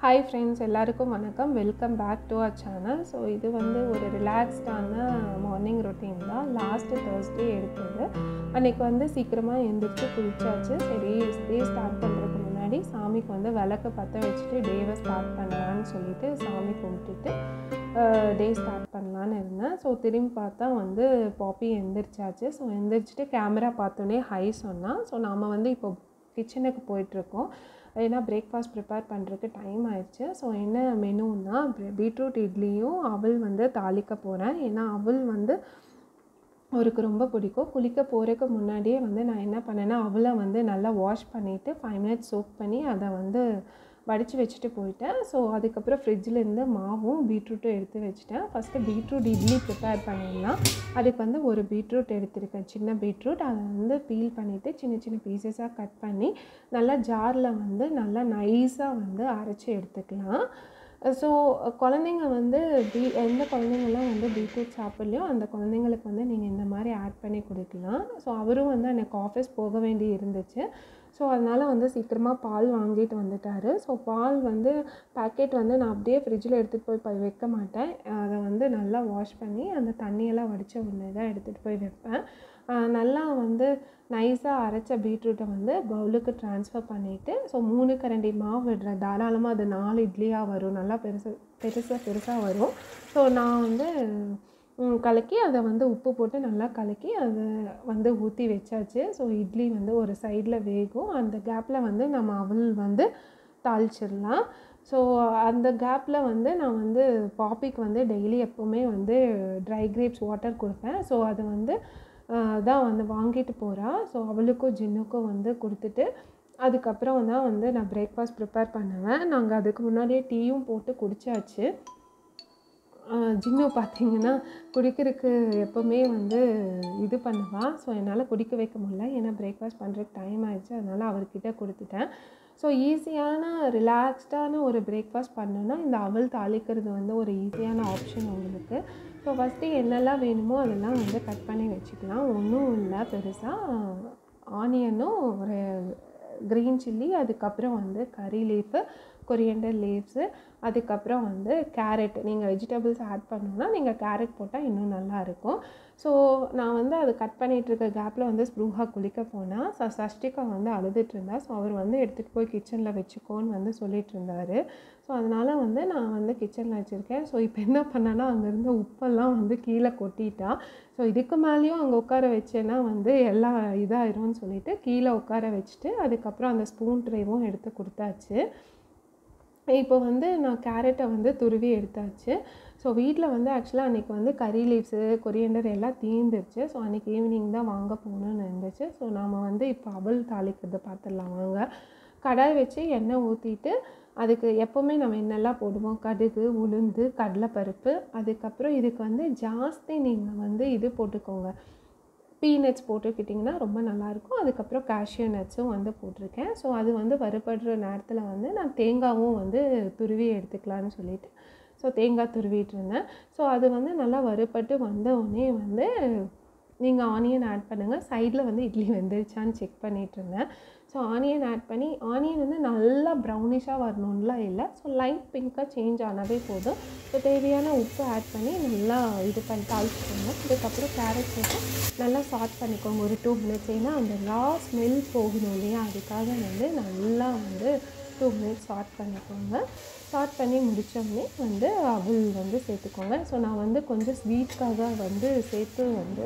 hi friends எல்லாருக்கும் வணக்கம் welcome back to our channel so இது வந்து ஒரு ரிலாக்ஸ்டான மார்னிங் ரொட்டீன் தான் லாஸ்ட்டு தேர்ஸ்டே எடுத்தது அன்றைக்கி வந்து சீக்கிரமாக எழுந்திரிச்சு குளிச்சாச்சு சரி டே ஸ்டார்ட் பண்ணுறதுக்கு முன்னாடி சாமிக்கு வந்து விளக்கு பற்ற வச்சுட்டு டேவை ஸ்டார்ட் பண்ணலான்னு சொல்லிட்டு சாமி கும்பிட்டுட்டு டே ஸ்டார்ட் பண்ணலான்னு இருந்தேன் ஸோ திரும்பி பார்த்தா வந்து பாப்பி எந்திரிச்சாச்சு ஸோ எந்திரிச்சிட்டு கேமரா பார்த்தோன்னே ஹை சொன்னான் ஸோ நாம் வந்து இப்போ கிச்சனுக்கு போயிட்டுருக்கோம் ஏன்னா பிரேக்ஃபாஸ்ட் ப்ரிப்பேர் பண்ணுறதுக்கு டைம் ஆயிடுச்சு ஸோ என்ன மெனுன்னா பீட்ரூட் இட்லியும் அவல் வந்து தாளிக்க போகிறேன் ஏன்னா அவல் வந்து அவருக்கு ரொம்ப பிடிக்கும் குளிக்க போகிறதுக்கு முன்னாடியே வந்து நான் என்ன பண்ணேன்னா அவளை வந்து நல்லா வாஷ் பண்ணிவிட்டு ஃபைவ் மினிட்ஸ் சோக் பண்ணி அதை வந்து வடித்து வச்சுட்டு போயிட்டேன் ஸோ அதுக்கப்புறம் ஃப்ரிட்ஜிலேருந்து மாவும் பீட்ரூட்டும் எடுத்து வச்சுட்டேன் ஃபஸ்ட்டு பீட்ரூட் இட்லி ப்ரிப்பேர் பண்ணிடலாம் அதுக்கு வந்து ஒரு பீட்ரூட் எடுத்திருக்கேன் சின்ன பீட்ரூட் அதை வந்து பீல் பண்ணிவிட்டு சின்ன சின்ன பீசஸாக கட் பண்ணி நல்லா ஜாரில் வந்து நல்லா நைஸாக வந்து அரைச்சி எடுத்துக்கலாம் ஸோ குழந்தைங்க வந்து பீ எந்த குழந்தைங்கள்லாம் வந்து பீட்ரூட் சாப்பிட்லையோ அந்த குழந்தைங்களுக்கு வந்து நீங்கள் இந்த மாதிரி ஆட் பண்ணி கொடுக்கலாம் ஸோ அவரும் வந்து எனக்கு ஆஃபீஸ் போக வேண்டி இருந்துச்சு ஸோ அதனால் வந்து சீக்கிரமாக பால் வாங்கிட்டு வந்துட்டார் ஸோ பால் வந்து பேக்கெட் வந்து நான் அப்படியே ஃப்ரிட்ஜில் எடுத்துகிட்டு போய் போய் வைக்க மாட்டேன் அதை வந்து நல்லா வாஷ் பண்ணி அந்த தண்ணியெல்லாம் வடித்த உடனே தான் எடுத்துகிட்டு போய் வைப்பேன் நல்லா வந்து நைஸாக அரைச்ச பீட்ரூட்டை வந்து பவுலுக்கு ட்ரான்ஸ்ஃபர் பண்ணிவிட்டு ஸோ மூணு கரண்டி மாவு விடுறேன் தாராளமாக அது நாலு இட்லியாக வரும் நல்லா பெருசு பெருசாக பெருசாக வரும் ஸோ நான் வந்து கலக்கி அதை வந்து உப்பு போட்டு நல்லா கலக்கி அதை வந்து ஊற்றி வச்சாச்சு ஸோ இட்லி வந்து ஒரு சைடில் வேகும் அந்த கேப்பில் வந்து நம்ம அவல் வந்து தாளிச்சிடலாம் ஸோ அந்த கேப்பில் வந்து நான் வந்து பாப்பிக்கு வந்து டெய்லி எப்போவுமே வந்து ட்ரை கிரேப்ஸ் வாட்டர் கொடுப்பேன் ஸோ அதை வந்து தான் வந்து வாங்கிட்டு போகிறா ஸோ அவளுக்கும் ஜின்னுக்கும் வந்து கொடுத்துட்டு அதுக்கப்புறம் தான் வந்து நான் பிரேக்ஃபாஸ்ட் ப்ரிப்பேர் பண்ணுவேன் நாங்கள் அதுக்கு முன்னாடியே டீயும் போட்டு குடித்தாச்சு ஜின்னு பார்த்தீங்கன்னா குடிக்கிறதுக்கு எப்போவுமே வந்து இது பண்ணுவாள் ஸோ என்னால் குடிக்க வைக்க முடியல ஏன்னா பிரேக்ஃபாஸ்ட் பண்ணுறதுக்கு டைம் ஆயிடுச்சு அதனால் அவர்கிட்ட கொடுத்துட்டேன் ஸோ ஈஸியான ரிலாக்ஸ்டான ஒரு பிரேக்ஃபாஸ்ட் பண்ணோன்னா இந்த அவல் தாளிக்கிறது வந்து ஒரு ஈஸியான ஆப்ஷன் உங்களுக்கு ஸோ ஃபஸ்ட்டு என்னெல்லாம் வேணுமோ அதெல்லாம் வந்து கட் பண்ணி வச்சுக்கலாம் ஒன்றும் இல்லை பெருசாக ஆனியனும் ஒரு க்ரீன் சில்லி அதுக்கப்புறம் வந்து கறி லீஃபு கொரியண்டர் லீவ்ஸு அதுக்கப்புறம் வந்து கேரட் நீங்கள் வெஜிடபிள்ஸ் ஆட் பண்ணணுன்னா நீங்கள் கேரட் போட்டால் இன்னும் நல்லாயிருக்கும் ஸோ நான் வந்து அது கட் பண்ணிகிட்ருக்க கேப்பில் வந்து ஸ்ப்ரூஹா குளிக்க போனால் ச சஷ்டிகா வந்து அழுதுட்டு இருந்தா ஸோ அவர் வந்து எடுத்துகிட்டு போய் கிச்சனில் வச்சுக்கோன்னு வந்து சொல்லிட்டு இருந்தார் ஸோ அதனால் வந்து நான் வந்து கிச்சனில் வச்சுருக்கேன் ஸோ இப்போ என்ன பண்ணேன்னா அங்கேருந்து உப்பெல்லாம் வந்து கீழே கொட்டிட்டா ஸோ இதுக்கு மேலேயும் அங்கே உட்கார வச்சேன்னா வந்து எல்லாம் இதாயிரும்னு சொல்லிட்டு கீழே உட்கார வச்சுட்டு அதுக்கப்புறம் அந்த ஸ்பூன் ட்ரேவும் எடுத்து கொடுத்தாச்சு இப்போ வந்து நான் கேரட்டை வந்து துருவி எடுத்தாச்சு ஸோ வீட்டில் வந்து ஆக்சுவலாக அன்றைக்கி வந்து கறி லீவ்ஸு கொரியண்டர் எல்லாம் தீர்ந்துருச்சு ஸோ அன்றைக்கி ஈவினிங் தான் வாங்க போகணுன்னு இருந்துச்சு ஸோ நாம் வந்து இப்போ அவல் தாளிக்கிறத பார்த்துடலாம் வாங்க கடாய் வச்சு எண்ணெய் ஊற்றிட்டு அதுக்கு எப்போவுமே நம்ம என்னெல்லாம் போடுவோம் கடுகு உளுந்து கடலைப்பருப்பு அதுக்கப்புறம் இதுக்கு வந்து ஜாஸ்தி நீங்கள் வந்து இது போட்டுக்கோங்க பீனட்ஸ் போட்டுக்கிட்டிங்கன்னா ரொம்ப நல்லாயிருக்கும் அதுக்கப்புறம் கேஷ்யூ நட்ஸும் வந்து போட்டிருக்கேன் ஸோ அது வந்து வறுபடுற நேரத்தில் வந்து நான் தேங்காவும் வந்து துருவி எடுத்துக்கலான்னு சொல்லிட்டு ஸோ தேங்காய் துருவிட்டு இருந்தேன் ஸோ அது வந்து நல்லா வறுபட்டு வந்த உடனே வந்து நீங்கள் ஆனியன் ஆட் பண்ணுங்கள் சைடில் வந்து இட்லி வெந்துருச்சான்னு செக் பண்ணிகிட்டு இருந்தேன் ஸோ ஆனியன் ஆட் பண்ணி ஆனியன் வந்து நல்லா ப்ரௌனிஷாக வரணும்லாம் இல்லை ஸோ லைட் பிங்க்காக சேஞ்ச் ஆனாவே போதும் ஸோ தேவையான உப்பு ஆட் பண்ணி நல்லா இது பண்ணி தாளிச்சுக்கோங்க அதுக்கப்புறம் கேரட் போட்டு நல்லா சாட் பண்ணிக்கோங்க ஒரு டூ மினிட்ஸ் ஏன்னா அந்த ரா ஸ்மெல் போகணும் இல்லையா அதுக்காக வந்து நல்லா வந்து டூ மினிட்ஸ் சாட் பண்ணிக்கோங்க சாட் பண்ணி முடித்தோடனே வந்து அவல் வந்து சேர்த்துக்கோங்க ஸோ நான் வந்து கொஞ்சம் ஸ்வீட்காக வந்து சேர்த்து வந்து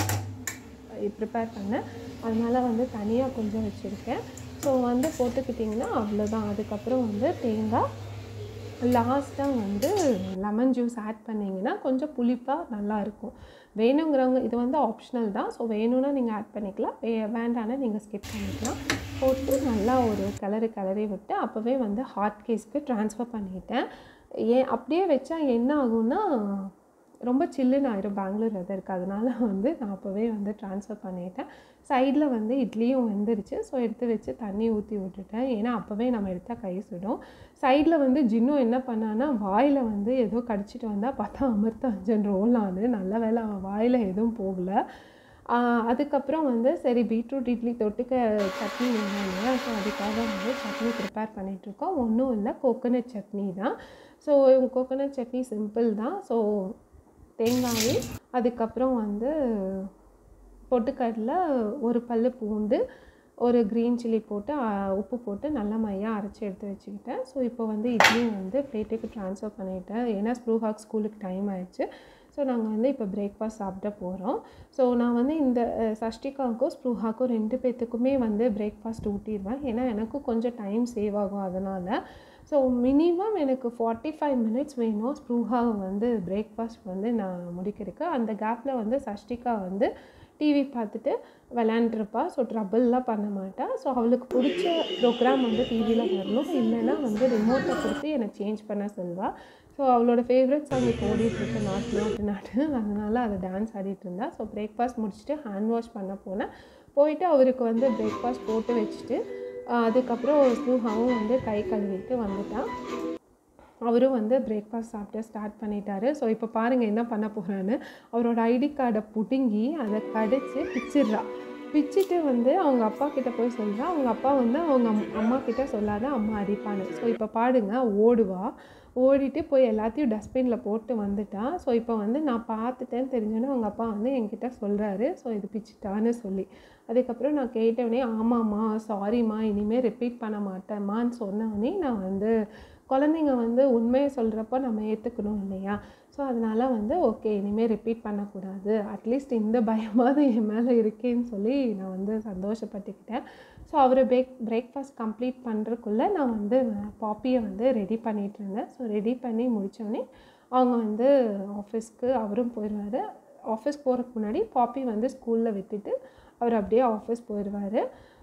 ப்ரிப்பேர் பண்ணேன் அதனால் வந்து தனியாக கொஞ்சம் வச்சுருக்கேன் ஸோ வந்து போட்டுக்கிட்டிங்கன்னா அவ்வளோதான் அதுக்கப்புறம் வந்து தேங்காய் லாஸ்ட்டாக வந்து லெமன் ஜூஸ் ஆட் பண்ணிங்கன்னா கொஞ்சம் புளிப்பாக நல்லாயிருக்கும் வேணுங்கிறவங்க இது வந்து ஆப்ஷனல் தான் ஸோ வேணும்னா நீங்கள் ஆட் பண்ணிக்கலாம் வே வேண்டானா நீங்கள் ஸ்கிப் பண்ணிக்கலாம் போட்டு நல்லா ஒரு கிளறி கிளறி விட்டு அப்போவே வந்து ஹாட் கேஸ்க்கு ட்ரான்ஸ்ஃபர் பண்ணிட்டேன் ஏன் அப்படியே வச்சா என்ன ஆகும்னா ரொம்ப சில்லுன்னு ஆயிரும் பெங்களூர் வெதருக்கு அதனால வந்து நான் அப்போவே வந்து ட்ரான்ஸ்ஃபர் பண்ணிட்டேன் சைடில் வந்து இட்லியும் வெந்துருச்சு ஸோ எடுத்து வச்சு தண்ணி ஊற்றி விட்டுட்டேன் ஏன்னா அப்போவே நம்ம எடுத்தால் கை சுடும் சைடில் வந்து ஜின்னும் என்ன பண்ணான்னா வாயில் வந்து ஏதோ கடிச்சிட்டு வந்தால் பார்த்தா அமிர்தாஞ்சன் ரோல் ஆனு நல்ல வேலை அவன் வாயில் எதுவும் போகல ஆஹ் அதுக்கப்புறம் வந்து சரி பீட்ரூட் இட்லி தொட்டுக்க சட்னி வேணும் இல்லையா ஸோ அதுக்காக வந்து சட்னி ப்ரிப்பேர் பண்ணிகிட்ருக்கோம் ஒன்றும் இல்லை கோகோனட் சட்னி தான் ஸோ கோகோனட் சட்னி சிம்பிள் தான் ஸோ தேங்காய் அதுக்கப்புறம் வந்து பொட்டுக்கடலை ஒரு பல்லு பூண்டு ஒரு க்ரீன் சில்லி போட்டு ஆ, உப்பு போட்டு நல்லா மையாக அரைச்சி எடுத்து வச்சுக்கிட்டேன் ஸோ இப்போ வந்து இட்லி வந்து பிளேட்டுக்கு ட்ரான்ஸ்ஃபர் பண்ணிட்டேன் ஏன்னா ஸ்ப்ரூஹாக் ஸ்கூலுக்கு டைம் ஆயிடுச்சு ஸோ நாங்கள் வந்து இப்போ பிரேக்ஃபாஸ்ட் சாப்பிட போகிறோம் ஸோ நான் வந்து இந்த அஹ், சஷ்டிகாவுக்கும் ஸ்ப்ரூஹாக்கும் ரெண்டு பேர்த்துக்குமே வந்து பிரேக்ஃபாஸ்ட் ஊட்டிடுவேன் ஏன்னா எனக்கும் கொஞ்சம் டைம் சேவ் ஆகும் அதனால் ஸோ மினிமம் எனக்கு ஃபார்ட்டி ஃபைவ் மினிட்ஸ் வேணும் ஸ்ப்ரூஹா வந்து பிரேக்ஃபாஸ்ட் வந்து நான் முடிக்கிறதுக்கு அந்த கேப்பில் வந்து சஷ்டிகா வந்து டிவி பார்த்துட்டு விளையாண்டுருப்பா ஸோ ட்ரபிள்லாம் பண்ண மாட்டா ஸோ அவளுக்கு பிடிச்ச ப்ரோக்ராம் வந்து டிவியில் வரணும் இல்லைன்னா வந்து ரிமோட்டை கொடுத்து எனக்கு சேஞ்ச் பண்ண சொல்வா ஸோ அவளோட ஃபேவரட் சாங் இப்போ ஓடிட்டுருக்கு நாட்டு நாட்டு நாட்டு அதனால் அதை டான்ஸ் ஆடிட்டு இருந்தா ஸோ பிரேக்ஃபாஸ்ட் முடிச்சுட்டு ஹேண்ட் வாஷ் பண்ண போனேன் போயிட்டு அவருக்கு வந்து பிரேக்ஃபாஸ்ட் போட்டு வச்சுட்டு ஆஹ் அதுக்கப்புறம் ஸ்னூஹாவும் வந்து கை கழுவிட்டு வந்துட்டான் அவரும் வந்து பிரேக்ஃபாஸ்ட் சாப்பிட்டு ஸ்டார்ட் பண்ணிட்டாரு ஸோ இப்போ பாருங்கள் என்ன பண்ண போகிறான்னு அவரோட ஐடி கார்டை பிடுங்கி அதை கடிச்சு பிச்சிடுறா பிச்சிட்டு வந்து அவங்க அப்பா கிட்ட போய் சொல்கிறா அவங்க அப்பா வந்து அவங்க அம்- அம்மா கிட்ட சொல்லாத அம்மா அடிப்பான்னு ஸோ இப்போ பாடுங்க ஓடுவா ஓடிட்டு போய் எல்லாத்தையும் டஸ்ட்பினில் போட்டு வந்துட்டா ஸோ இப்போ வந்து நான் பார்த்துட்டேன்னு தெரிஞ்சோன்னே அவங்க அப்பா வந்து என்கிட்ட சொல்கிறாரு ஸோ இது பிச்சிட்டான்னு சொல்லி அதுக்கப்புறம் நான் கேட்டவுடனே ஆமாம்மா சாரிம்மா இனிமேல் ரிப்பீட் பண்ண மாட்டேம்மான்னு சொன்னவொடனே நான் வந்து குழந்தைங்க வந்து உண்மையை சொல்கிறப்ப நம்ம ஏற்றுக்கணும் இல்லையா ஸோ அதனால் வந்து ஓகே இனிமேல் ரிப்பீட் பண்ணக்கூடாது அட்லீஸ்ட் இந்த பயமாவது என் மேலே இருக்கேன்னு சொல்லி நான் வந்து சந்தோஷப்பட்டுக்கிட்டேன் ஸோ அவர் பிரேக் பிரேக்ஃபாஸ்ட் கம்ப்ளீட் பண்ணுறக்குள்ளே நான் வந்து பாப்பியை வந்து ரெடி பண்ணிகிட்டு இருந்தேன் ஸோ ரெடி பண்ணி முடித்தோடனே அவங்க வந்து ஆஃபீஸ்க்கு அவரும் போயிடுவார் ஆஃபீஸ் போகிறதுக்கு முன்னாடி பாப்பி வந்து ஸ்கூலில் விட்டுட்டு அவர் அப்படியே ஆஃபீஸ் போயிடுவார்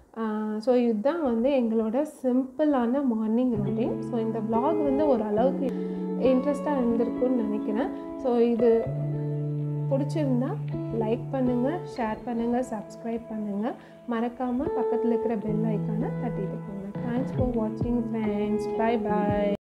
ஸோ இதுதான் வந்து எங்களோட சிம்பிளான மார்னிங் ரொட்டீன் ஸோ இந்த vlog வந்து ஓரளவுக்கு இன்ட்ரெஸ்டாக இருந்திருக்கும்னு நினைக்கிறேன் ஸோ இது பிடிச்சிருந்தா லைக் பண்ணுங்கள் ஷேர் பண்ணுங்கள் சப்ஸ்கிரைப் பண்ணுங்கள் மறக்காமல் பக்கத்தில் இருக்கிற பெல் ஐக்கானை தட்டிட்டு போங்க தேங்க்ஸ் ஃபார் வாட்சிங் ஃப்ரெண்ட்ஸ் பை பாய்